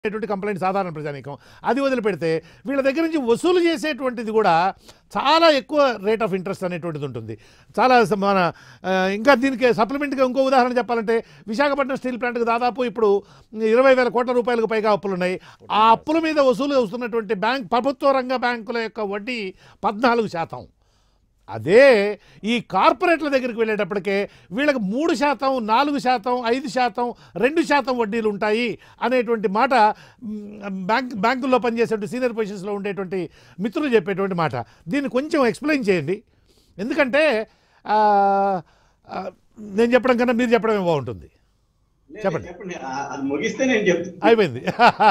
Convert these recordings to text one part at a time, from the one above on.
అనేటువంటి కంప్లైంట్ సాధారణ ప్రజానీకం అది వదిలిపెడితే వీళ్ళ దగ్గర నుంచి వసూలు చేసేటువంటిది కూడా చాలా ఎక్కువ రేట్ ఆఫ్ ఇంట్రెస్ట్ అనేటువంటిది ఉంటుంది చాలా స- మన ఆ, ఇంకా దీనికి సప్లిమెంట్గా ఇంకో ఉదాహరణ చెప్పాలంటే విశాఖపట్నం స్టీల్ ప్లాంట్కి దాదాపు ఇప్పుడు ఇరవై వేల కోట్ల రూపాయలకు పైగా అప్పులు ఉన్నాయి ఆ అప్పుల మీద వసూలు వస్తున్నటువంటి బ్యాంక్ ప్రభుత్వ రంగ బ్యాంకుల యొక్క వడ్డీ పద్నాలుగు శాతం అదే ఈ కార్పొరేట్ల దగ్గరికి వెళ్ళేటప్పటికే వీళ్ళకి మూడు శాతం నాలుగు శాతం ఐదు శాతం రెండు శాతం వడ్డీలు ఉంటాయి అనేటువంటి మాట మ్, బ్యాంక్ బ్యాంకుల్లో పనిచేసేటువంటి సీనియర్ పొజిషన్స్లో ఉండేటువంటి మిత్రులు చెప్పేటువంటి మాట దీన్ని కొంచెం ఎక్స్ప్లెయిన్ చేయండి ఎందుకంటే ఆ, ఆ, నేను చెప్పడం కన్నా మీరు చెప్పడమే బాగుంటుంది లేదు, చెప్పండి. చెప్పండి ఆ- అది ముగిస్తే నేను చెప్తాను అయిపోయింది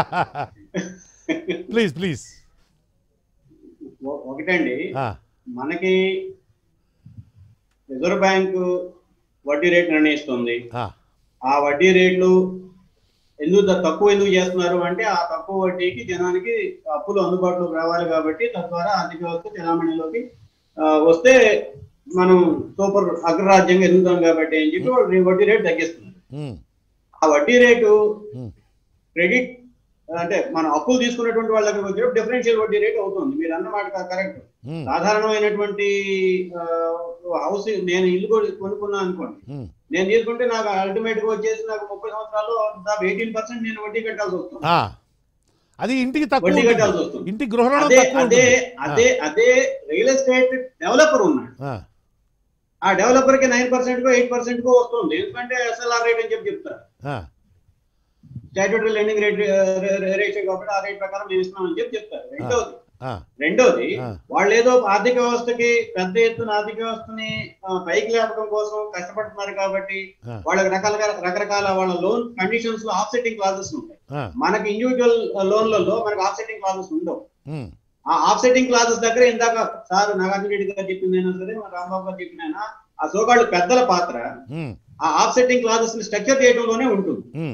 ప్లీజ్ ప్లీజ్ ఒ- ఒకటండి మనకి రిజర్వ్ బ్యాంకు వడ్డీ రేట్ నిర్ణయిస్తుంది ఆ వడ్డీ రేట్లు ఎందుకు త- తక్కువ ఎందుకు చేస్తున్నారు అంటే ఆ తక్కువ వడ్డీకి జనానికి అప్పులు అందుబాటులోకి రావాలి కాబట్టి తద్వారా ఆర్థిక వ్యవస్థ చలామణిలోకి ఆ, వస్తే మనం సూపర్ అగ్రరాజ్యంగా ఎదుగుతాం కాబట్టి అని చెప్పి వాళ్ళు వడ్డీ రేట్ తగ్గిస్తున్నారు ఆ వడ్డీ రేటు క్రెడిట్ అంటే మనం అప్పులు తీసుకున్నటువంటి వాళ్ళ దగ్గర వచ్చేటప్పుడు డిఫరెన్షియల్ వడ్డీ రేట్ అవుతుంది మీరు అన్నమాట కరెక్ట్ సాధారణమైనటువంటి ఆ, హౌస్ నేను ఇల్లు కొను- కొనుక్కున్నా అనుకోండి నేను తీసుకుంటే నాకు అల్టిమేట్ గా వచ్చేసి నాకు ముప్పై సంవత్సరాల్లో దాదాపు ఎయిటీన్ పర్సెంట్ నేను వడ్డీ కట్టాల్సి వస్తుంది అది ఇంటికి తక్కువ వడ్డీ ఉంటుంది. కట్టాల్సి వస్తుంది ఇంటి గృహ రుణం అదే తక్కువ అదే ఉంటుంది. అదే అదే రియల్ ఎస్టేట్ డెవలపర్ ఉన్నాడు ఆ, ఆ డెవలపర్ కి నైన్ పర్సెంట్ కో ఎయిట్ పర్సెంట్ కో వస్తుంది ఎందుకంటే ఎస్ఎల్ఆర్ రేట్ అని చెప్పి చెప్తారు ఆ, స్టాట్యూటరీ లెండింగ్ రేట్ రేషియో కాబట్టి ఆ రేట్ ప్రకారం మేము ఇస్తున్నామని చెప్పి చెప్తారు రెండోది ఆ, రెండోది ఆ. వాళ్ళు ఏదో ఆర్థిక వ్యవస్థకి పెద్ద ఎత్తున ఆర్థిక వ్యవస్థని ఆ, పైకి లేపడం కోసం కష్టపడుతున్నారు కాబట్టి ఆ. వాళ్ళకి రకాల రకరకాల వాళ్ళ లోన్ కండిషన్స్ లో ఆఫ్సెట్టింగ్ క్లాజెస్ ఉంటాయి ఆ, మనకి ఇండివిజువల్ లోన్లలో మనకి ఆఫ్సెట్టింగ్ క్లాజెస్ ఉండవు ఉమ్, ఆ ఆఫ్సెట్టింగ్ క్లాజెస్ దగ్గర ఇందాక సార్ నాగార్జున రెడ్డి గారు చెప్పిందైనా సరే మన రాంబాబు గారు చెప్పినైనా ఆ సోకాళ్ళు పెద్దల పాత్ర ఉమ్, ఆ ఆఫ్సెట్టింగ్ క్లాజెస్ ని స్ట్రక్చర్ చేయడంలోనే ఉంటుంది ఉమ్,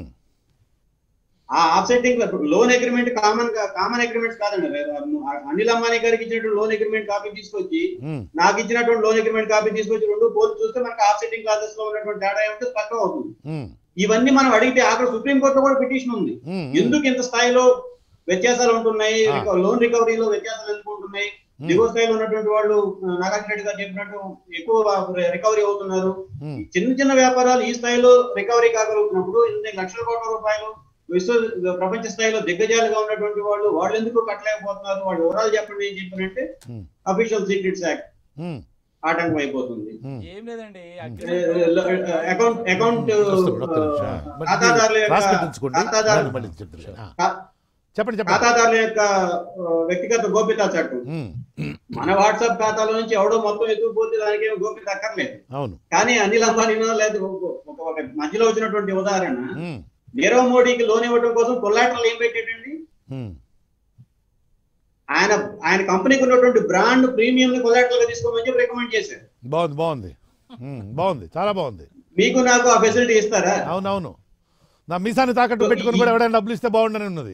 ఆ offsetting loan agreement common common agreements కాదండి అనిల్ అంబానీ గారికి ఇచ్చినటువంటి లోన్ అగ్రిమెంట్ కాపీ తీసుకొచ్చి ఉమ్, నాకు ఇచ్చినటువంటి లోన్ అగ్రిమెంట్ కాపీ తీసుకొచ్చి రెండు పోల్చి చూస్తే మనకి ఆఫ్సెట్టింగ్ క్లాసెస్ లో ఉన్నటువంటి తేడా ఏమిటో స్పష్టం అవుతుంది ఉమ్, ఇవన్నీ మనం అడిగితే అక్కడ సుప్రీం కోర్టులో కూడా పిటిషన్ ఉంది ఉమ్, ఎందుకు ఇంత స్థాయిలో వ్యత్యాసాలు ఉంటున్నాయి ఆ. లోన్ రికవరీలో వ్యత్యాసాలు ఎందుకు ఉంటున్నాయి దిగువ స్థాయిలో ఉన్నటువంటి వాళ్ళు ఆ, నాగార్జున రెడ్డి గారు చెప్పినట్టు ఎక్కువ రికవరీ అవుతున్నారు ఉమ్, చిన్న చిన్న వ్యాపారాలు ఈ స్థాయిలో రికవరీ కాగలుగుతున్నప్పుడు ఇన్ని లక్షల కోట్ల రూపాయలు విశ్వ ప్రపంచ స్థాయిలో దిగ్గజాలుగా ఉన్నటువంటి వాళ్ళు వాళ్ళు ఎందుకు కట్టలేకపోతున్నారు వాళ్ళ వివరాలు చెప్పండి ఏం చెప్పారంటే Hmm. అఫీషియల్ సీక్రెట్స్ యాక్ట్ ఉమ్, ఆటంకం అయిపోతుంది ఉమ్. ఏం లేదండి అకౌంట్ అకౌంట్ వస్తుంది, ఒక్క నిమిషం. మరి ఖాతాదారుల మీరు రాసి యొక్క పెట్టించుకోండి ఖాతాదారు మళ్ళీ- మళ్ళీ చెప్తాను. ఆ, ఖా- చెప్పండి చెప్పండి ఖాతాదారుల యొక్క ఆ, వ్యక్తిగత గోప్యతా చట్టం ఉమ్, మన వాట్సాప్ ఖాతాలో నుంచి ఎవడో మొత్తం ఎత్తుకుపోతే దానికి ఏమి గోప్యత అక్కర్లేదు అవును కానీ అనిల్ అంబానీనో లేదా ఒక ఒక మధ్యలో వచ్చినటువంటి ఉదాహరణ ఉమ్, నీరవ్ మోడీకి లోన్ ఇవ్వడం కోసం కొల్లాటరల్ ఏం పెట్టాడండి ఉమ్, ఆయన ఆయన కంపెనీకి ఉన్నటువంటి బ్రాండ్ ప్రీమియం ని కొల్లాటరల్ గా తీసుకోమని చెప్పి రికమెండ్ చేశారు బాగుంది బాగుంది ఉమ్, బాగుంది చాలా బాగుంది మీకు నాకు ఆ ఫెసిలిటీ ఇస్తారా అవునవును నా మీసాన్ని తాకట్టు పెట్టుకుని కూడా ఎవడైనా డబ్బులు ఇస్తే బాగుండని ఉన్నది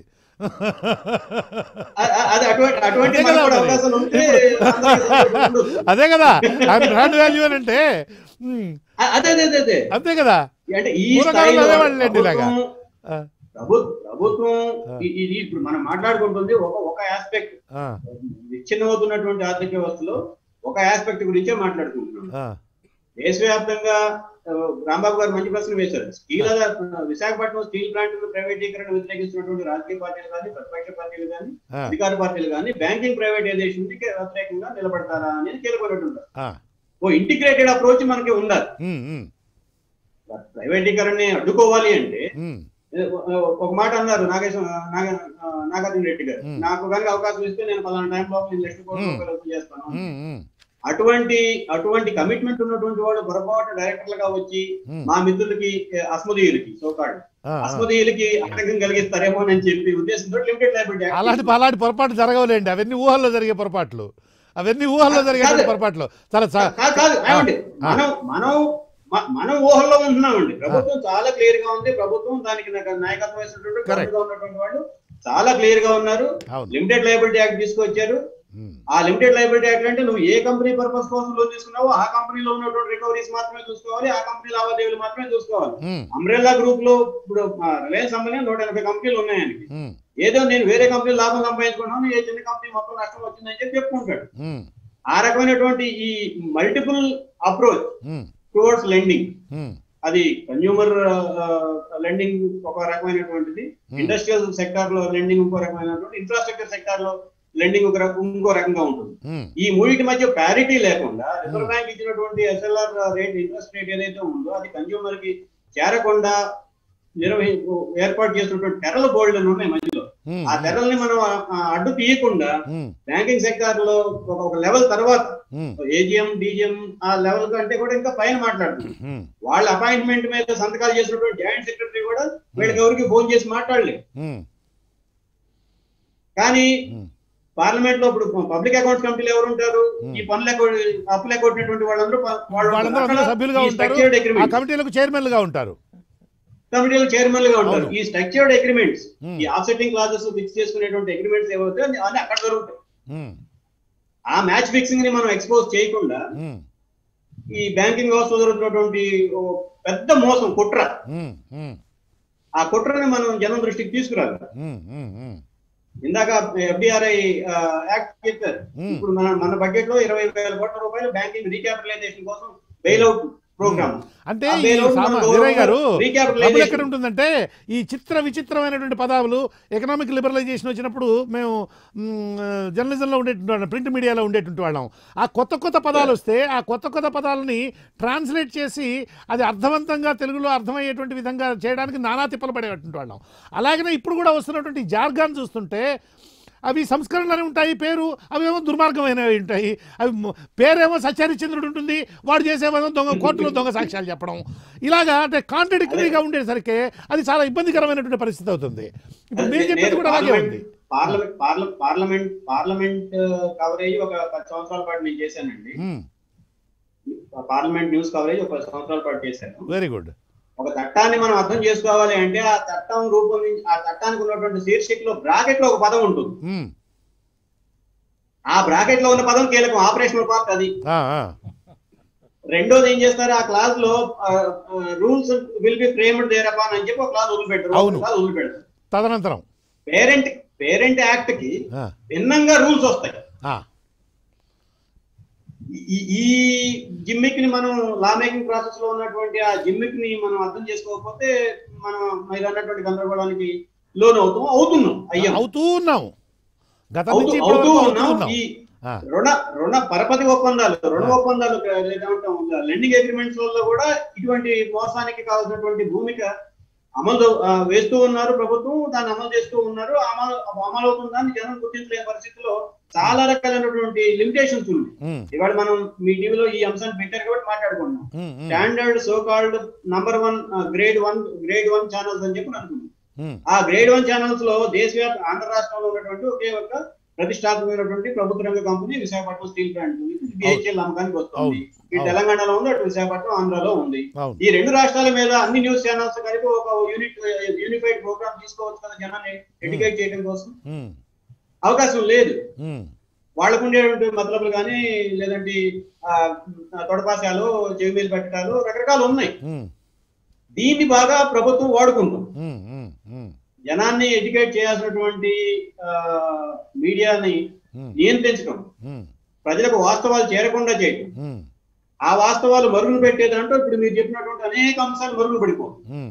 అ- అ- అది అటువంటి అటువంటి అదే కదా మనకు కూడా మరి. అవకాశాలు ఉంటే ఇప్పుడు అందరికీ అదే కదా ఆయన బ్రాండ్ వాల్యూ అని అంటే ఉమ్, అ- అదే అదే అదే అదే అంతే కదా అంటే ఈ పూర్వకాలంలో స్థాయిలో అనేవాళ్ళండి ఇలాగా. ప్రభుత్వం ఆ, ప్రభు- ప్రభుత్వం ఆ. ఇ- ఇది ఇప్పుడు మనం మాట్లాడుకుంటుంది ఒక ఒక ఆస్పెక్ట్ ఆ, విచ్ఛిన్నమవుతున్నటువంటి ఆర్థిక వ్యవస్థలో ఒక ఆస్పెక్ట్ గురించే మాట్లాడుకుంటున్నాం ఆ, దేశవ్యాప్తంగా ఆ, రాంబాబు గారు మంచి ప్రశ్న వేశారు స్టీల్ అథా- విశాఖపట్నం స్టీల్ ప్లాంట్ ప్రైవేటీకరణ వ్యతిరేకిస్తున్నటువంటి రాజకీయ పార్టీలు కానీ ప్రతిపక్ష పార్టీలు కానీ ఆ, అధికార పార్టీలు కానీ బ్యాంకింగ్ ప్రైవేటైజేషన్ కి వ్యతిరేకంగా నిలబడతారా అనేది కీలకమైనటువంటి ఆ, ఓ ఇంటిగ్రేటెడ్ అప్రోచ్ మనకి ఉండాలి ఉమ్, ఉమ్, ప్రైవేటీకరణని అడ్డుకోవాలి అంటే ఉమ్, ఒక మాట అన్నారు నాగేశ్వర నాగ నాగార్జున రెడ్డి గారు Hmm. నాకు కనుక అవకాశం ఇస్తే నేను పలానా టైం లోపల నేను లక్ష కోట్ల Hmm. రూపాయలు వసూలు చేస్తాను ఉమ్, ఉమ్, అటువంటి అటువంటి కమిట్మెంట్ ఉన్నటువంటి వాడు పొరపాటు డైరెక్టర్లుగా వచ్చి ఉమ్, మా మిత్రులకి ఏ, అస్మదీయులకి సోకాడు ఆ, ఆ. అస్మదీయులకి ఆటంకం కలిగిస్తారేమో అని చెప్పి ఉద్దేశంతో లిమిటెడ్ లైబిలిటీ అలాంటి అలాంటి పొరపాటు జరగవులేండి అవన్నీ ఊహల్లో జరిగే పొరపాట్లు అవన్నీ ఊహల్లో జరిగే కాదు. పొరపాట్లు చాలా చా- కాదు కాదు ఏమండి ఆ. మనం మనం మ- మనం ఊహల్లో ఉంటున్నామండి ప్రభుత్వం చాలా క్లియర్ గా ఉంది ప్రభుత్వం దానికి నాయక- నాయకత్వం వేసినటువంటి Correct. ప్రభుత్వంగా ఉన్నటువంటి వాళ్ళు చాలా క్లియర్ గా ఉన్నారు అవును లిమిటెడ్ లైబిలిటీ యాక్ట్ తీసుకొచ్చారు ఉమ్, ఆ లిమిటెడ్ లైబిలిటీ యాక్ట్ అంటే నువ్వు ఏ కంపెనీ పర్పస్ కోసం లోన్ తీసుకున్నావో ఆ కంపెనీలో ఉన్నటువంటి రికవరీస్ మాత్రమే చూసుకోవాలి ఆ కంపెనీ లావాదేవీలు మాత్రమే చూసుకోవాలి ఉమ్, అంబ్రెల్లా గ్రూప్ లో ఇప్పుడు రిలయన్స్ కంపెనీ నూట ఎనభై కంపెనీలు ఉన్నాయండి ఉమ్, ఏదో నేను వేరే కంపెనీ లాభం సంపాదించుకున్నాను ఏ చిన్న కంపెనీ మొత్తం నష్టం వచ్చిందని చెప్పి చెప్పుకుంటాడు ఉమ్, ఆ రకమైనటువంటి ఈ మల్టిపుల్ అప్రోచ్ ఉమ్, టువర్డ్స్ లెండింగ్ ఉమ్, అది కన్యూమర్ లెండింగ్ ఒక రకమైనటువంటిది Hmm. ఇండస్ట్రియల్ సెక్టార్ లో లెండింగ్ ఇంకో రకమైనటువంటి ఇన్ఫ్రాస్ట్రక్చర్ సెక్టార్ లో లెండింగ్ ఒక రకం ఇంకో రకంగా ఉంటుంది ఉమ్, ఈ మూడింటి మధ్య ప్యారిటీ లేకుండా రిజర్వ్ బ్యాంక్ ఇచ్చినటువంటి ఎస్ఎల్ఆర్ రేట్ ఇంట్రెస్ట్ రేట్ ఏదైతే ఉందో అది కన్జ్యూమర్ కి చేరకుండా నిర్వహి ఏర్పాటు చేసినటువంటి తెరల బోర్డులు ఉన్నాయి మధ్యలో ఉమ్, ఆ తెరల్ని మనం ఆ, ఆ, అడ్డు తీయకుండా ఉమ్, బ్యాంకింగ్ సెక్టార్ లో ఒక ఒక లెవెల్ తర్వాత ఉమ్, ఏజిఎం డీజిఎం ఆ లెవెల్ కంటే కూడా ఇంకా పైన మాట్లాడుతుంది ఉమ్, వాళ్ళ అపాయింట్మెంట్ మీద సంతకాలు చేసినటువంటి జాయింట్ సెక్రటరీ కూడా వీళ్ళకి ఎవరికి ఫోన్ చేసి మాట్లాడలేదు ఉమ్, కానీ ఉమ్, పార్లమెంట్ లో ఇప్పుడు పబ్లిక్ అకౌంట్స్ కమిటీలు ఎవరు ఉంటారు Hmm. ఈ పనులు ఎగ్గొ- అప్పులు ఎగ్గొట్టినటువంటి వాళ్ళందరూ ప- వాళ్ళు ఉంటారు. వాళ్ళందరూ అందులో అక్కడ సభ్యులుగా ఈ ఉంటారు structured ఆ agreements, కమిటీలకు చైర్మన్లుగా ఉంటారు కమిటీలు చైర్మన్ గా ఉంటారు అవును. ఈ స్ట్రక్చర్డ్ అగ్రిమెంట్స్ ఉమ్, ఈ ఆఫ్సెట్టింగ్ క్లాసెస్ ఫిక్స్ చేసుకునేటువంటి అగ్రిమెంట్స్ ఏవైతే అన్ని అక్కడ జరుగుతాయి ఉమ్, ఆ మ్యాచ్ ఫిక్సింగ్ ని మనం ఎక్స్పోజ్ చేయకుండా ఉమ్, ఈ బ్యాంకింగ్ వ్యవస్థ జరుగుతున్నటువంటి ఓ పెద్ద మోసం కుట్ర ఉమ్, ఉమ్, ఆ కుట్రని మనం జనం దృష్టికి తీసుకురాలి ఉమ్, ఉమ్, ఉమ్, ఇందాక ఎఫ్డిఆర్ఐ యాక్ట్ చెప్పారు ఉమ్. ఇప్పుడు మన మన బడ్జెట్ లో ఇరవై వేల కోట్ల రూపాయలు బ్యాంకింగ్ రీక్యాపిటలైజేషన్ కోసం బెయిల్అవుట్ ప్రోగ్రామ్ అంటే ఆ ఈ bailout సామా మనం వీరయ్య గారు recapitalization. డబ్బులు ఎక్కడ ఉంటుందంటే ఈ చిత్ర విచిత్రమైనటువంటి పదాలు ఎకనామిక్ లిబరలైజేషన్ వచ్చినప్పుడు మేము మ్, జర్నలిజంలో ఉండేటువంటి ప్రింట్ మీడియాలో ఉండేటువంటి వాళ్ళం ఆ కొత్త కొత్త పదాలు వస్తే ఆ కొత్త కొత్త పదాలని ట్రాన్స్లేట్ చేసి అది అర్థవంతంగా తెలుగులో అర్థమయ్యేటువంటి విధంగా చేయడానికి నానా తిప్పలు పడేటువంటి వాళ్ళం అలాగనే ఇప్పుడు కూడా వస్తున్నటువంటి జార్గాన్ చూస్తుంటే అవి సంస్కరణలు ఉంటాయి పేరు అవేమో దుర్మార్గమైనవి ఉంటాయి అవి మ- పేరేమో సత్యహరిశ్చంద్రుడు ఉంటుంది వాడు చేసేవేమో దొంగ కోర్టులో దొంగ సాక్ష్యాలు చెప్పడం ఇలాగా అంటే కాంట్రడిక్టరీగా ఉండేసరికి అది చాలా ఇబ్బందికరమైనటువంటి పరిస్థితి అవుతుంది ఇప్పుడు మీరు చెప్పేది కూడా అలాగే ఉంది Parliament Parliament Parliament Parliament coverage ఒక పది సంవత్సరాల పాటు నేను చేశానండి పార్లమెంట్ న్యూస్ కవరేజ్ ఒక పది సంవత్సరాల పాటు చేశాను వెరీ గుడ్ ఒక చట్టాన్ని మనం అర్థం చేసుకోవాలి అంటే ఆ చట్టం రూపొందించి ఆ చట్టానికి ఉన్నటువంటి శీర్షికలో బ్రాకెట్ లో ఒక పదం ఉంటుంది ఆ బ్రాకెట్ లో ఉన్న పదం కీలకం ఆపరేషనల్ పార్ట్ అది రెండోది ఏం చేస్తారు ఆ క్లాస్ లో rules will be framed thereupon అని చెప్పి ఒక క్లాస్ వదిలిపెట్టారు అవును. క్లాస్ వదిలిపెడతారు తదనంతరం పేరెంట్ పేరెంట్ యాక్ట్ కి ఆ, భిన్నంగా రూల్స్ వస్తాయి ఆ, ఈ- ఈ జిమ్మిక్ ని మనం లా మేకింగ్ ప్రాసెస్ లో ఉన్నటువంటి ఆ జిమ్మిక్ ని మనం అర్థం చేసుకోకపోతే మనం మీరు అన్నటువంటి గందరగోళానికి లోన్ అవుతాం అవుతున్నాం అయ్యాం అవుతూ ఉన్నాం గత అవుతూ నుంచి ఇప్పటి అవుతూ వరకు అవుతూ ఉన్నాం ఉన్నాం ఈ ఆ, రుణ రుణ పరపతి ఒప్పందాలు రుణ ఆ. ఒప్పందాలు ఏమంటాం లెండింగ్ అగ్రిమెంట్స్ వల్ల కూడా ఇటువంటి మోసానికి కావాల్సినటువంటి భూమిక అమలు ఆ, వేస్తూ ఉన్నారు ప్రభుత్వం దాన్ని అమలు చేస్తూ ఉన్నారు అమలు అమలు అవుతుందని జనం గుర్తించలేని పరిస్థితిలో చాలా రకాలైనటువంటి లిమిటేషన్స్ ఉన్నాయి ఉమ్, ఇవాళ మనం మీ టీవీలో ఈ అంశాన్ని పెట్టారు కాబట్టి మాట్లాడుకుంటున్నాం ఉమ్, ఉమ్, standard so called number one grade one grade one channels అని చెప్పి అనుకున్నాం ఉమ్, ఆ గ్రేడ్ వన్ ఛానల్స్ లో దేశవ్యాప్త ఆంధ్ర రాష్ట్రంలో ఉన్నటువంటి ఒకే ఒక ప్రతిష్టాత్మకమైనటువంటి ప్రభుత్వ రంగ company Visakhapatnam steel plant BHEL అమ్మకానికి వస్తుంది అవును. ఈ అవును. తెలంగాణలో ఉంది అటు విశాఖపట్నం ఆంధ్రాలో ఉంది అవును ఈ రెండు రాష్ట్రాల మీద అన్ని న్యూస్ ఛానల్స్ కలిపి ఒక యూనిట్ యూనిఫైడ్ ప్రోగ్రామ్ తీసుకోవచ్చు కదా జనాన్ని ఎడ్యుకేట్ చేయడం కోసం ఉమ్, అవకాశం లేదు ఉమ్, వాళ్ళకు ఉండేటువంటి మతలబులు కానీ లేదంటే ఆ, తొడపాశాలు చెవి మీద పెట్టడాలు రకరకాలు ఉన్నాయి ఉమ్, దీన్ని బాగా ప్రభుత్వం వాడుకుంటుంది ఉమ్, ఉమ్, ఉమ్, జనాన్ని ఎడ్యుకేట్ చేయాల్సినటువంటి ఆ, మీడియాని ఉమ్, నియంత్రించడం ఉమ్, ప్రజలకు వాస్తవాలు చేరకుండా చేయడం ఉమ్, ఆ వాస్తవాలు మరుగున పెట్టేదంటూ ఇప్పుడు మీరు చెప్పినటువంటి అనేక అంశాలు మరుగున పడిపో ఉమ్,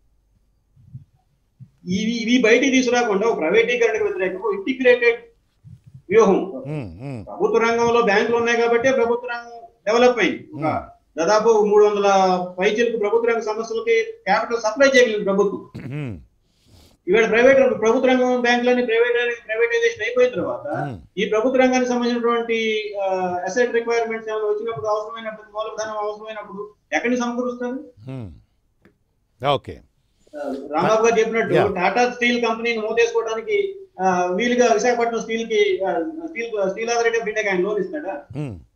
ఇవి ఇవి బయటికి తీసుకురాకుండా ఒక ప్రైవేటీకరణకు వ్యతిరేకంగా ఇంటిగ్రేటెడ్ వ్యూహం ఉమ్, ఉమ్, ప్రభుత్వ రంగంలో బ్యాంకులు ఉన్నాయి కాబట్టి ప్రభుత్వ రంగం డెవలప్ అయింది ఒక Hmm. దాదాపు మూడు వందల పైచీలకు ప్రభుత్వ రంగ సంస్థలకి క్యాపిటల్ సప్లై చేయగలిగింది ప్రభుత్వం ఉమ్, ఇవాళ ప్రైవేట్ ప్రభుత్వ రంగం బ్యాంకులన్నీ ప్రైవేట్ ప్రైవేటైజేషన్ అయిపోయిన తర్వాత ఉమ్, ఈ ప్రభుత్వ రంగానికి సంబంధించినటువంటి అసెట్ రిక్వైర్మెంట్స్ ఏమైనా వచ్చినప్పుడు అవసరమైనప్పుడు మూలధనం అవసరమైనప్పుడు ఎక్కడి నుంచి సమకూరుస్తారు ఉమ్. ఓకే ఆ, రాంబాబు గారు చెప్పినట్టు Yeah. టాటా స్టీల్ కంపెనీని మూతేసుకోవడానికి ఆ, వీలుగా విశాఖపట్నం స్టీల్ కి ఆ, స్టీల్ స్టీల్ అథారిటీ ఆఫ్ ఇండియాకి ఆయన లోన్ ఇస్తాడా ఉమ్,